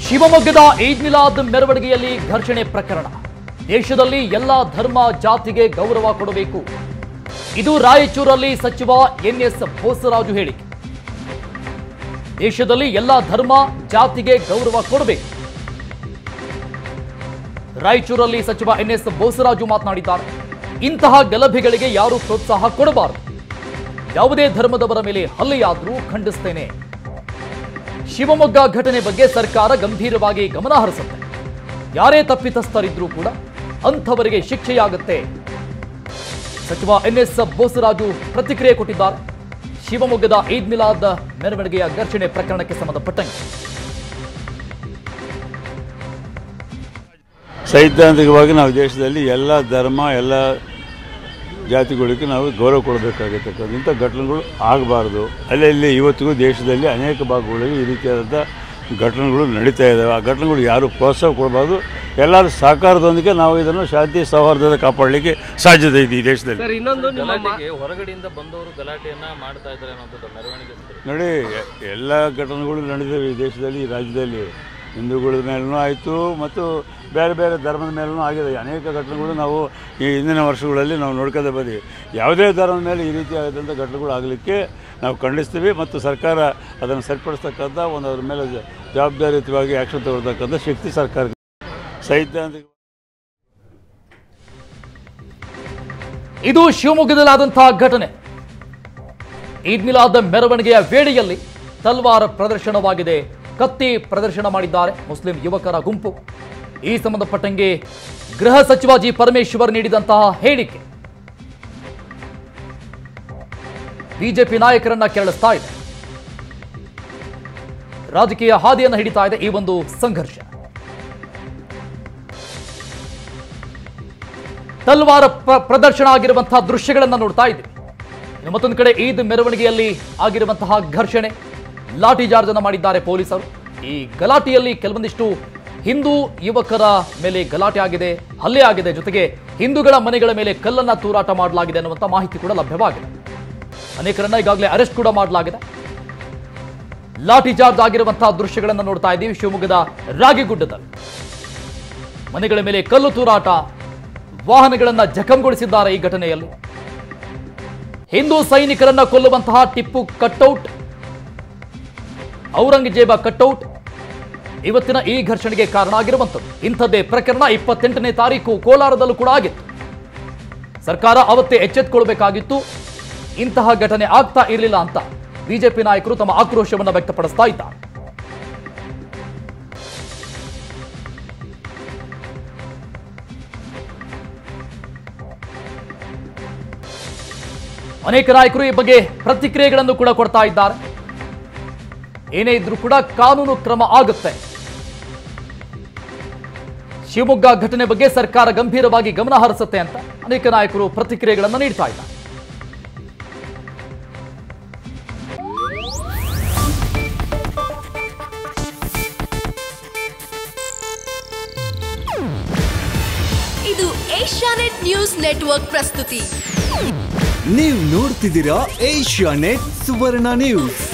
ಶಿವಮೊಗ್ಗದ ಈದ್ ಮಿಲಾದ್ ಮೆರವಣಿಗೆಯಲ್ಲಿ ಘರ್ಷಣೆ ಪ್ರಕರಣ ದೇಶದಲ್ಲಿ ಎಲ್ಲ ಧರ್ಮ ಜಾತಿಗೆ ಗೌರವ ಕೊಡಬೇಕು ಇದು ರಾಯಚೂರಲ್ಲಿ ಸಚಿವ ಎನ್ಎಸ್ ಬೋಸರಾಜು ಹೇಳಿಕೆ ದೇಶದಲ್ಲಿ ಎಲ್ಲ ಧರ್ಮ ಜಾತಿಗೆ ಗೌರವ ಕೊಡಬೇಕು ರಾಯಚೂರಲ್ಲಿ ಸಚಿವ ಎನ್ಎಸ್ ಬೋಸರಾಜು ಮಾತನಾಡಿದ್ದಾರೆ ಇಂತಹ ಗಲಭೆಗಳಿಗೆ ಯಾರೂ ಪ್ರೋತ್ಸಾಹ ಕೊಡಬಾರದು ಯಾವುದೇ ಧರ್ಮದವರ ಮೇಲೆ ಹಲ್ಲೆಯಾದರೂ ಖಂಡಿಸ್ತೇನೆ ಶಿವಮೊಗ್ಗ ಘಟನೆ ಬಗ್ಗೆ ಸರ್ಕಾರ ಗಂಭೀರವಾಗಿ ಗಮನ ಹರಿಸುತ್ತೆ ಯಾರೇ ತಪ್ಪಿತಸ್ಥರಿದ್ರೂ ಕೂಡ ಅಂಥವರಿಗೆ ಶಿಕ್ಷೆಯಾಗುತ್ತೆ ಸಚಿವ ಎನ್ಎಸ್ ಬೋಸರಾಜು ಪ್ರತಿಕ್ರಿಯೆ ಕೊಟ್ಟಿದ್ದಾರೆ ಶಿವಮೊಗ್ಗದ ಈದ್ ಮಿಲಾದ್ ಮೆರವಣಿಗೆಯ ಘರ್ಷಣೆ ಪ್ರಕರಣಕ್ಕೆ ಸಂಬಂಧಪಟ್ಟಂತೆ ಸೈದ್ಧಾಂತಿಕವಾಗಿ ನಾವು ದೇಶದಲ್ಲಿ ಎಲ್ಲ ಧರ್ಮ ಎಲ್ಲ ಜಾತಿಗಳಿಗೆ ನಾವು ಗೌರವ ಕೊಡಬೇಕಾಗಿರ್ತಕ್ಕಂಥ ಇಂಥ ಘಟನೆಗಳು ಆಗಬಾರ್ದು ಅಲ್ಲಲ್ಲಿ ಇವತ್ತಿಗೂ ದೇಶದಲ್ಲಿ ಅನೇಕ ಭಾಗಗಳಲ್ಲಿ ಈ ರೀತಿಯಾದಂಥ ಘಟನೆಗಳು ನಡೀತಾ ಇದ್ದಾವೆ ಆ ಘಟನೆಗಳು ಯಾರು ಪ್ರೋತ್ಸಾಹ ಕೊಡಬಾರ್ದು ಎಲ್ಲರ ಸಹಕಾರದೊಂದಿಗೆ ನಾವು ಇದನ್ನು ಶಾಂತಿ ಸೌಹಾರ್ದತೆ ಕಾಪಾಡಲಿಕ್ಕೆ ಸಾಧ್ಯತೆ ಇದೆ ಈ ದೇಶದಲ್ಲಿ ಸರ್ ಇನ್ನೊಂದು ನಿಮ್ಮ ಮಾ- ಗಲಾಟೆಗೆ ಹೊರಗಡೆಯಿಂದ ಬಂದವರು ಗಲಾಟೆಯನ್ನ ಮಾಡ್ತಾ ಇದ್ದಾರೆ ಅನ್ನೋದು ಮೆರವಣಿಗೆ ನೋಡಿ ಎ- ಎಲ್ಲ ಘಟನೆಗಳು ನಡೆದಿವೆ ಈ ದೇಶದಲ್ಲಿ ಈ ರಾಜ್ಯದಲ್ಲಿ ಹಿಂದೂಗಳ ಮೇಲೂ ಆಯಿತು ಮತ್ತು ಬೇರೆ ಬೇರೆ ಧರ್ಮದ ಮೇಲೂ ಆಗಿದೆ ಅನೇಕ ಘಟನೆಗಳು ನಾವು ಈ ಹಿಂದಿನ ವರ್ಷಗಳಲ್ಲಿ ನಾವು ನೋಡ್ಕೊತಾ ಬಂದೀವಿ ಯಾವುದೇ ಧರ್ಮದ ಮೇಲೆ ಈ ರೀತಿಯಾದಂಥ ಘಟನೆಗಳು ಆಗಲಿಕ್ಕೆ ನಾವು ಖಂಡಿಸ್ತೀವಿ ಮತ್ತು ಸರ್ಕಾರ ಅದನ್ನು ಸರಿಪಡಿಸ್ತಕ್ಕಂಥ ಒಂದು ಅದ್ರ ಮೇಲೆ ಜ- ಜವಾಬ್ದಾರಿಯುತವಾಗಿ ಆ್ಯಕ್ಷನ್ ತಗೊಳ್ತಕ್ಕಂಥ ಶಕ್ತಿ ಸರ್ಕಾರಕ್ಕೆ ಸೈದ್ಧಾಂತಿಕ ಇದು ಶಿವಮೊಗ್ಗದಲ್ಲಾದಂತಹ ಘಟನೆ ಈದ್ ಮಿಲಾದ್ ಮೆರವಣಿಗೆಯ ವೇಳೆಯಲ್ಲಿ ತಲ್ವಾರ್ ಪ್ರದರ್ಶನವಾಗಿದೆ ಕತ್ತಿ ಪ್ರದರ್ಶನ ಮಾಡಿದ್ದಾರೆ ಮುಸ್ಲಿಂ ಯುವಕರ ಗುಂಪು ಈ ಸಂಬಂಧಪಟ್ಟಂಗೆ ಗೃಹ ಸಚಿವ ಜಿ ಪರಮೇಶ್ವರ್ ನೀಡಿದಂತಹ ಹೇಳಿಕೆ ಬಿಜೆಪಿ ನಾಯಕರನ್ನ ಕೆರಳಿಸ್ತಾ ಇದೆ ರಾಜಕೀಯ ಹಾದಿಯನ್ನು ಹಿಡಿತಾ ಇದೆ ಈ ಒಂದು ಸಂಘರ್ಷ ತಲ್ವಾರ ಪ್ರ- ಪ್ರದರ್ಶನ ಆಗಿರುವಂತಹ ದೃಶ್ಯಗಳನ್ನ ನೋಡ್ತಾ ಇದ್ದೀವಿ ಇನ್ನು ಮತ್ತೊಂದು ಕಡೆ ಈದ್ ಮೆರವಣಿಗೆಯಲ್ಲಿ ಆಗಿರುವಂತಹ ಘರ್ಷಣೆ ಲಾಠಿ ಚಾರ್ಜ್ ಅನ್ನ ಮಾಡಿದ್ದಾರೆ ಪೊಲೀಸರು ಈ ಗಲಾಟೆಯಲ್ಲಿ ಕೆಲವೊಂದಿಷ್ಟು ಹಿಂದೂ ಯುವಕರ ಮೇಲೆ ಗಲಾಟೆ ಆಗಿದೆ ಹಲ್ಲೆ ಆಗಿದೆ ಜೊತೆಗೆ ಹಿಂದೂಗಳ ಮನೆಗಳ ಮೇಲೆ ಕಲ್ಲನ್ನ ತೂರಾಟ ಮಾಡಲಾಗಿದೆ ಅನ್ನುವಂಥ ಮಾಹಿತಿ ಕೂಡ ಲಭ್ಯವಾಗಿದೆ ಅನೇಕರನ್ನ ಈಗಾಗಲೇ ಅರೆಸ್ಟ್ ಕೂಡ ಮಾಡಲಾಗಿದೆ ಲಾಠಿ ಚಾರ್ಜ್ ಆಗಿರುವಂತಹ ದೃಶ್ಯಗಳನ್ನು ನೋಡ್ತಾ ಇದ್ದೀವಿ ಶಿವಮೊಗ್ಗದ ರಾಗಿಗುಡ್ಡದಲ್ಲಿ ಮನೆಗಳ ಮೇಲೆ ಕಲ್ಲು ತೂರಾಟ ವಾಹನಗಳನ್ನ ಜಖಂಗೊಳಿಸಿದ್ದಾರೆ ಈ ಘಟನೆಯಲ್ಲಿ ಹಿಂದೂ ಸೈನಿಕರನ್ನ ಕೊಲ್ಲುವಂತಹ ಟಿಪ್ಪು ಕಟ್ಔಟ್ ಔರಂಗಜೇಬ ಕಟ್ಔಟ್ ಇವತ್ತಿನ ಈ ಘರ್ಷಣೆಗೆ ಕಾರಣ ಆಗಿರುವಂಥದ್ದು ಇಂಥದ್ದೇ ಪ್ರಕರಣ ಇಪ್ಪತ್ತೆಂಟನೇ ತಾರೀಕು ಕೋಲಾರದಲ್ಲೂ ಕೂಡ ಆಗಿತ್ತು ಸರ್ಕಾರ ಅವತ್ತೇ ಎಚ್ಚೆತ್ತುಕೊಳ್ಬೇಕಾಗಿತ್ತು ಇಂತಹ ಘಟನೆ ಆಗ್ತಾ ಇರಲಿಲ್ಲ ಅಂತ ಬಿಜೆಪಿ ನಾಯಕರು ತಮ್ಮ ಆಕ್ರೋಶವನ್ನು ವ್ಯಕ್ತಪಡಿಸ್ತಾ ಇದ್ದಾರೆ ಅನೇಕ ನಾಯಕರು ಈ ಬಗ್ಗೆ ಪ್ರತಿಕ್ರಿಯೆಗಳನ್ನು ಕೂಡ ಕೊಡ್ತಾ ಇದ್ದಾರೆ ಏನೇ ಇದ್ರೂ ಕೂಡ ಕಾನೂನು ಕ್ರಮ ಆಗುತ್ತೆ ಶಿವಮೊಗ್ಗ ಘಟನೆ ಬಗ್ಗೆ ಸರ್ಕಾರ ಗಂಭೀರವಾಗಿ ಗಮನ ಹರಿಸುತ್ತೆ ಅಂತ ಅನೇಕ ನಾಯಕರು ಪ್ರತಿಕ್ರಿಯೆಗಳನ್ನು ನೀಡ್ತಾ ಇದ್ದಾರೆ ಇದು ಏಷ್ಯಾನೆಟ್ ನ್ಯೂಸ್ ನೆಟ್ವರ್ಕ್ ಪ್ರಸ್ತುತಿ ನೀವು ನೋಡ್ತಿದ್ದೀರಾ ಏಷ್ಯಾ ನೆಟ್ ಸುವರ್ಣ ನ್ಯೂಸ್